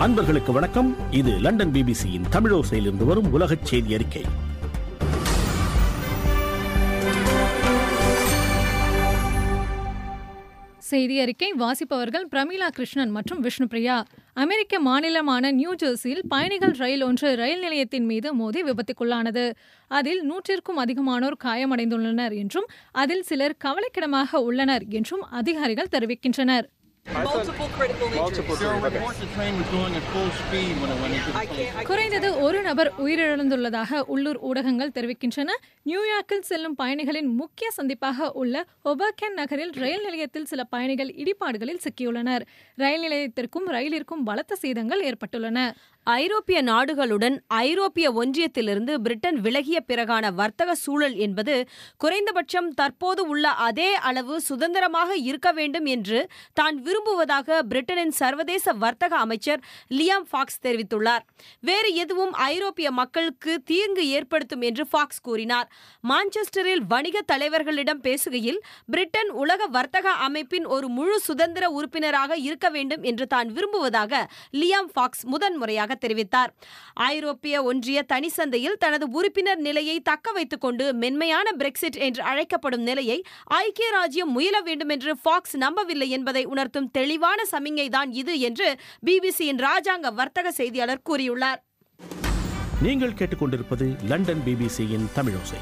அன்பர்களுக்கு வணக்கம் இது லண்டன் பிபிசியின் தமிழோசையிலிருந்து வரும் உலகச் செய்தி அறிக்கை செய்தி அறிக்கை வாசிப்பவர்கள் பிரமீளா கிருஷ்ணன் மற்றும் விஷ்ணுபிரியா அமெரிக்க மாநிலமான நியூ ஜெர்சியில் பயணிகள் ரயில் ஒன்று ரயில் நிலையத்தின் மீது மோதி விபத்துக்குள்ளானது அதில் நூற்றிற்கும் அதிகமானோர் காயமடைந்துள்ளனர் என்றும் அதில் சிலர் கவலைக்கிடமாக உள்ளனர் என்றும் அதிகாரிகள் தெரிவிக்கின்றனர் Multiple critical injuries. There were reports the train was going at full speed when it went into the I can't. I குறைந்தது ஒரு நபர் உயிரிழந்துள்ளதாக உள்ளூர் ஊடகங்கள் தெரிவிக்கின்றன நியூயார்க்கில் செல்லும் பயணிகளின் முக்கிய சந்திப்பாக உள்ள ஒபர்கேன் நகரில் ரயில் நிலையத்தில் சில பயணிகள் இடிபாடுகளில் சிக்கியுள்ளனர் ரயில் நிலையத்திற்கும் ரயிலிற்கும் பலத்த சேதங்கள் ஏற்பட்டுள்ளன ஐரோப்பிய நாடுகளுடன் ஐரோப்பிய ஒன்றியத்திலிருந்து பிரிட்டன் விலகிய பிறகான வர்த்தக சூழல் என்பது குறைந்தபட்சம் தற்போது உள்ள அதே அளவு சுதந்திரமாக இருக்க வேண்டும் என்று தான் விரும்புவதாக பிரிட்டனின் சர்வதேச வர்த்தக அமைச்சர் லியாம் ஃபாக்ஸ் தெரிவித்துள்ளார் வேறு எதுவும் ஐரோப்பிய மக்களுக்கு தீங்கு ஏற்படுத்தும் என்று ஃபாக்ஸ் கூறினார் மான்செஸ்டரில் வணிக தலைவர்களிடம் பேசுகையில் பிரிட்டன் உலக வர்த்தக அமைப்பின் ஒரு முழு சுதந்திர உறுப்பினராக இருக்க வேண்டும் என்று தான் விரும்புவதாக லியாம் ஃபாக்ஸ் முதன்முறையாக தெரிவித்தார் ஐரோப்பிய ஒன்றிய தனி சந்தையில் தனது உறுப்பினர் நிலையை தக்க வைத்துக் கொண்டு மென்மையான பிரெக்சிட் என்று அழைக்கப்படும் நிலையை ஐக்கிய ராஜ்யம் முயல வேண்டும் என்று ஃபாக்ஸ் நம்பவில்லை என்பதை உணர்த்தும் தெளிவான சமிங்கைதான் இது என்று பிபிசியின் ராஜாங்க வர்த்தக செய்தியாளர் கூறியுள்ளார் நீங்கள் கேட்டுக்கொண்டிருப்பது லண்டன் பிபிசியின் தமிழோசை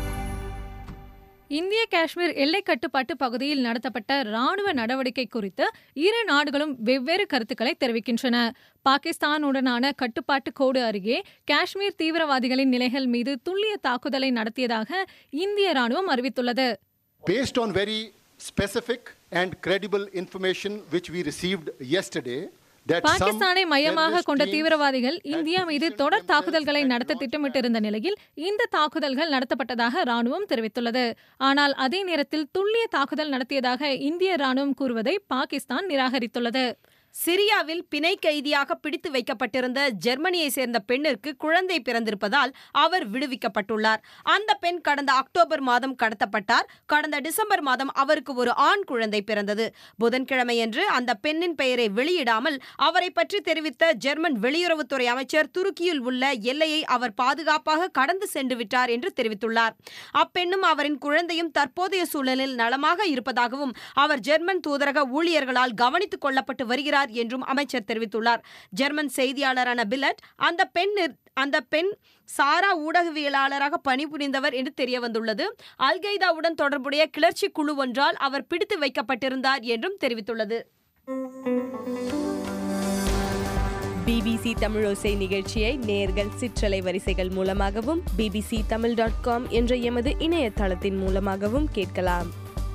இந்திய காஷ்மீர் எல்லை கட்டுப்பாட்டு பகுதியில் நடத்தப்பட்ட ராணுவ நடவடிக்கை குறித்து இரு நாடுகளும் வெவ்வேறு கருத்துக்களை தெரிவிக்கின்றன பாகிஸ்தானுடனான கட்டுப்பாட்டு கோடு அருகே காஷ்மீர் தீவிரவாதிகளின் நிலைகள் மீது துல்லிய தாக்குதலை நடத்தியதாக இந்திய ராணுவம் அறிவித்துள்ளது Based on very specific and credible information which we received yesterday, that some பாகிஸ்தானை மையமாக terrorist கொண்ட teams தீவிரவாதிகள் had இந்தியா மீது positioned தொடர் themselves தாக்குதல்களை and நடத்த launched திட்டமிட்டிருந்த நிலையில் இந்த தாக்குதல்கள் நடத்தப்பட்டதாக ராணுவம் தெரிவித்துள்ளது ஆனால் அதே நேரத்தில் துல்லிய தாக்குதல் நடத்தியதாக இந்திய ராணுவம் கூறுவதை பாகிஸ்தான் நிராகரித்துள்ளது சிரியாவில் பிணை கைதியாக பிடித்து வைக்கப்பட்டிருந்த ஜெர்மனியை சேர்ந்த பெண்ணிற்கு குழந்தை பிறந்திருப்பதால் அவர் விடுவிக்கப்பட்டுள்ளார் அந்த பெண் கடந்த அக்டோபர் மாதம் கடத்தப்பட்டார் கடந்த டிசம்பர் மாதம் அவருக்கு ஒரு ஆண் குழந்தை பிறந்தது புதன்கிழமையன்று அந்த பெண்ணின் பெயரை வெளியிடாமல் அவரை பற்றி தெரிவித்த ஜெர்மன் வெளியுறவுத்துறை அமைச்சர் துருக்கியில் உள்ள எல்லையை அவர் பாதுகாப்பாக கடந்து சென்று விட்டார் என்று தெரிவித்துள்ளார் அப்பெண்ணும் அவரின் குழந்தையும் தற்போதைய சூழலில் நலமாக இருப்பதாகவும் அவர் ஜெர்மன் தூதரக ஊழியர்களால் கவனித்துக் கொள்ளப்பட்டு வருகிறார் என்றும் அமைச்சர் தெரிவித்துள்ளார் ஜெர்மன் செய்தியாளரான பில்லட் அந்த பெண் நிர்- அந்த பெண் சாரா ஊடகவியலாளராக பணிபுரிந்தவர் என்று தெரிய வந்துள்ளது அல்கைதாவுடன் தொடர்புடைய கிளர்ச்சி குழு ஒன்றால் அவர் பிடித்து வைக்கப்பட்டிருந்தார் என்றும் தெரிவித்துள்ளது பிபிசி தமிழோசை நிகழ்ச்சியை நேர்கள் சிற்றலை வரிசைகள் மூலமாகவும் பிபிசி தமிழ் டாட் காம் என்ற எமது இணையதளத்தின் மூலமாகவும் கேட்கலாம்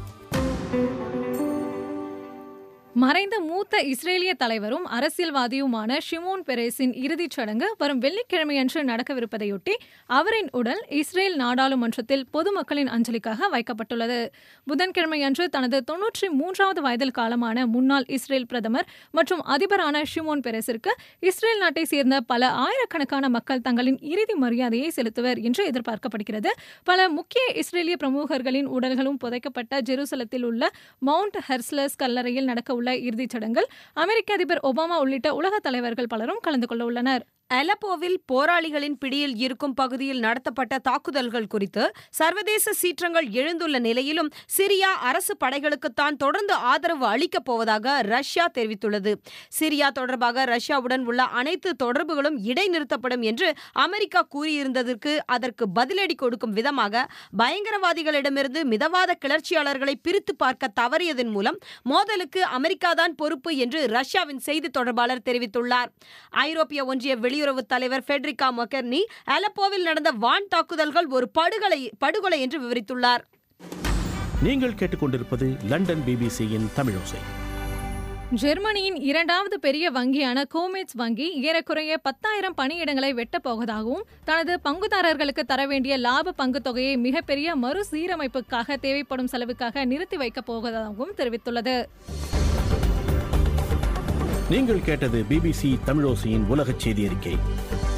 மறைந்த மூத்த இஸ்ரேலிய தலைவரும் அரசியல்வாதியுமான ஷிமோன் பெரேஸின் இறுதிச் சடங்கு வரும் வெள்ளிக்கிழமையன்று நடக்கவிருப்பதையொட்டி அவரின் உடல் இஸ்ரேல் நாடாளுமன்றத்தில் பொதுமக்களின் அஞ்சலிக்காக வைக்கப்பட்டுள்ளது புதன்கிழமையன்று தனது தொன்னூற்றி மூன்றாவது வயதில் காலமான முன்னாள் இஸ்ரேல் பிரதமர் மற்றும் அதிபரான ஷிமோன் பெரேஸிற்கு இஸ்ரேல் நாட்டை சேர்ந்த பல ஆயிரக்கணக்கான மக்கள் தங்களின் இறுதி மரியாதையை செலுத்துவர் என்று எதிர்பார்க்கப்படுகிறது பல முக்கிய இஸ்ரேலிய பிரமுகர்களின் உடல்களும் புதைக்கப்பட்ட ஜெருசலத்தில் உள்ள மவுண்ட் ஹெர்ஸ்லஸ் கல்லறையில் நடக்க உள்ள இறுதிச் சடங்கில் அமெரிக்க அதிபர் ஒபாமா உள்ளிட்ட உலக தலைவர்கள் பலரும் கலந்து கொள்ள உள்ளனர் அலப்போவில் போராளிகளின் பிடியில் இருக்கும் பகுதியில் நடத்தப்பட்ட தாக்குதல்கள் குறித்து சர்வதேச சீற்றங்கள் எழுந்துள்ள நிலையிலும் சிரியா அரசு படைகளுக்குத்தான் தொடர்ந்து ஆதரவு அளிக்கப் போவதாக ரஷ்யா தெரிவித்துள்ளது சிரியா தொடர்பாக ரஷ்யாவுடன் உள்ள அனைத்து தொடர்புகளும் இடைநிறுத்தப்படும் என்று அமெரிக்கா கூறியிருந்ததற்கு அதற்கு பதிலடி கொடுக்கும் விதமாக பயங்கரவாதிகளிடமிருந்து மிதவாத கிளர்ச்சியாளர்களை பிரித்து பார்க்க தவறியதன் மூலம் மோதலுக்கு அமெரிக்காதான் பொறுப்பு என்று ரஷ்யாவின் செய்தி தொடர்பாளர் தெரிவித்துள்ளார் ஐரோப்பிய ஒன்றிய வெளியுறவு தலைவர் ஃபெட்ரிகா மொகர்னி அலப்போவில் நடந்த வான் தாக்குதல்கள் ஒரு படுகொலை படுகொலை என்று விவரித்துள்ளார் நீங்கள் கேட்டுக்கொண்டிருப்பது லண்டன் பிபிசியின் தமிழோசை ஜெர்மனியின் இரண்டாவது பெரிய வங்கியான கோமேட்ஸ் வங்கி ஏறக்குறைய பத்தாயிரம் பணியிடங்களை வெட்டப் போவதாகவும் தனது பங்குதாரர்களுக்கு தர வேண்டிய லாப பங்குத் தொகையை மிகப்பெரிய மறுசீரமைப்புக்காக தேவைப்படும் செலவுக்காக நிறுத்தி வைக்கப் போவதாகவும் தெரிவித்துள்ளது நீங்கள் கேட்டது பிபிசி தமிழோசையின் உலகச் செய்தி அறிக்கை